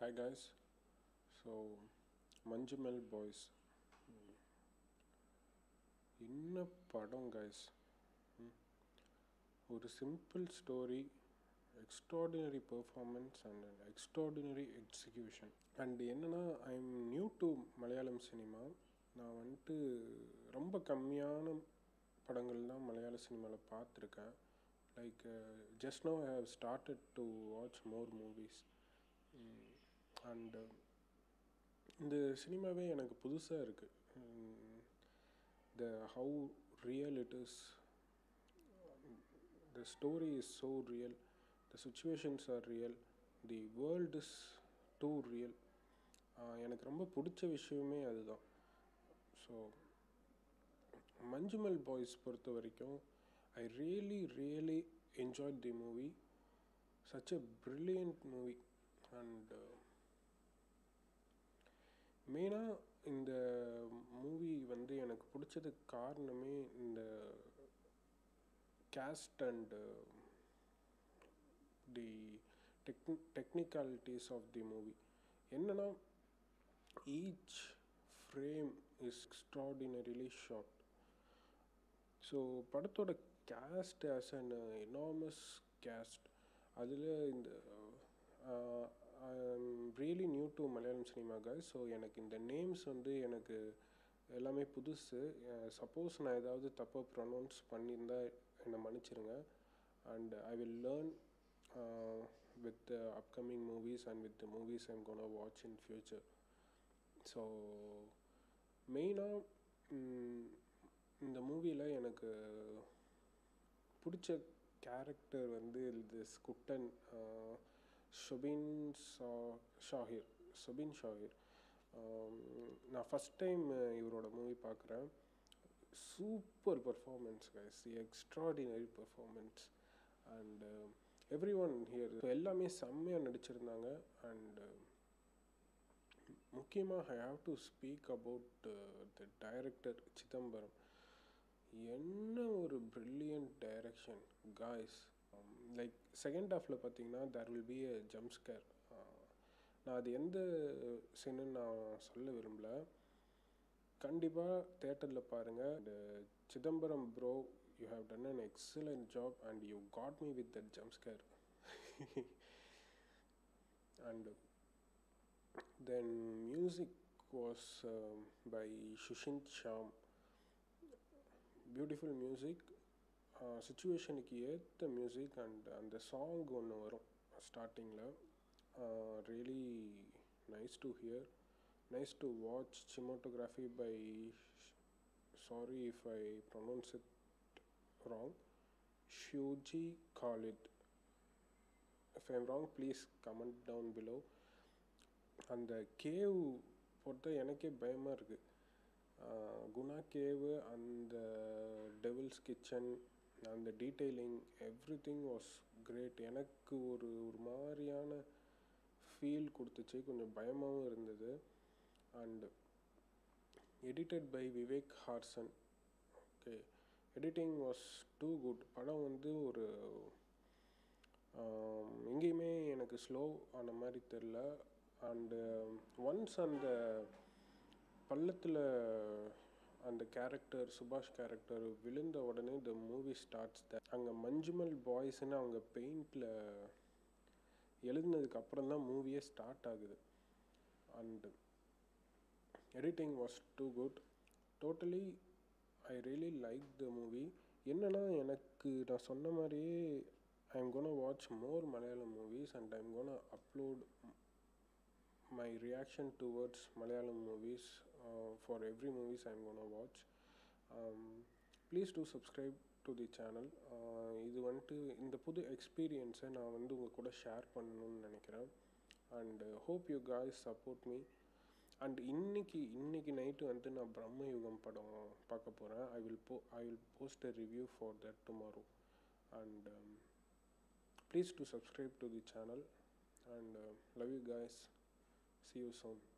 Hi guys so Manjummel boys என்ன படம் guys ஒரு simple story extraordinary performance and extraordinary execution and என்னென்னா I am new to Malayalam cinema நான் வந்துட்டு ரொம்ப கம்மியான படங்கள் தான் மலையாள சினிமாவில் பார்த்துருக்கேன் like just no I have started to watch more movies and இந்த சினிமாவே எனக்கு புதுசாக இருக்குது the how real it is the story is so real the situations are real the world is too real எனக்கு ரொம்ப பிடிச்ச விஷயமே அதுதான் ஸோ மஞ்சுமல் பாய்ஸ் பொறுத்த வரைக்கும் I really really enjoy the movie such a brilliant movie and மெயினாக இந்த movie வந்து எனக்கு பிடிச்சதுக்கு காரணமே இந்த cast and the tech technicalities of the movie என்னென்னா each frame is extraordinarily shot so படத்தோட cast as an enormous cast அதில் இந்த really new to Malayalam cinema guy so எனக்கு இந்த நேம்ஸ் வந்து எனக்கு எல்லாமே புதுசு சப்போஸ் நான் ஏதாவது தப்பாக ப்ரொனவுன்ஸ் பண்ணியிருந்தா என்னை மன்னிச்சிருங்க and I will learn with upcoming movies and with movies I'm gonna watch in future so மெயினாக இந்த மூவியில் எனக்கு பிடிச்ச கேரக்டர் வந்து திஸ் குட்டன் ஷொபின் ஷா ஷாஹிர் ஷொபின் ஷாஹிர் நான் ஃபஸ்ட் டைம் இவரோட மூவி பார்க்குறேன் super performance guys extraordinary performance and everyone here எல்லாமே செம்மையாக நடிச்சிருந்தாங்க அண்டு முக்கியமாக I have to speak about the director Chidambaram என்ன ஒரு brilliant direction guys like second ஹாஃபில் பார்த்தீங்கன்னா there will be a jumpscare நான் அது எந்த சீனுன்னு நான் சொல்ல விரும்பல கண்டிப்பாக தேட்டரில் பாருங்கள் இந்த Chidambaram bro you have done an excellent job and you got me with that jumpscare and then music was by Sushin Shyam beautiful music சுச்சுவேஷனுக்கு ஏற்ற மியூசிக் அண்ட் அந்த சாங் ஒன்று வரும் ஸ்டார்டிங்கில் really nice to hear nice to watch cinematography by sorry if I pronounce it wrong Shyju Khalid if I'm wrong please comment down below அந்த cave பொறுத்த எனக்கே பயமாக இருக்குது குணா கேவு அந்த டெவில்ஸ் கிச்சன் அந்த detailing everything was great எனக்கு ஒரு ஒரு மாதிரியான ஃபீல் கொடுத்துச்சு கொஞ்சம் பயமாகவும் இருந்தது and edited by Vivek Harshan okay editing was too good படம் வந்து ஒரு எங்கேயுமே எனக்கு ஸ்லோ ஆன மாதிரி தெரில அண்டு ஒன்ஸ் அந்த பள்ளத்தில் அந்த கேரக்டர் சுபாஷ் கேரக்டர் விழுந்த உடனே த மூவி ஸ்டார்ட்ஸ் த அங்கே மஞ்சுமல் பாய்ஸ்ன்னு அவங்க பெயிண்டில் எழுதினதுக்கு அப்புறம் தான் மூவியே ஸ்டார்ட் ஆகுது and editing was too good totally I really like the movie என்னென்னா எனக்கு நான் சொன்ன மாதிரியே I am gonna watch more Malayalam movies and I am gonna upload my reaction towards Malayalam movies uh, for every movies I'm gonna watch. Um, please do subscribe to the channel இது வந்துட்டு இந்த புது எக்ஸ்பீரியன்ஸை நான் வந்து உங்கள் கூட ஷேர் பண்ணணும்னு நினைக்கிறேன் and hope you guys support me and இன்னைக்கு இன்னைக்கு நைட்டு வந்து நான் பிரம்ம யுகம் படம் பார்க்க போகிறேன் ஐ வில் போ I will post a review for that tomorrow and please do subscribe to the channel and love you guys See you soon.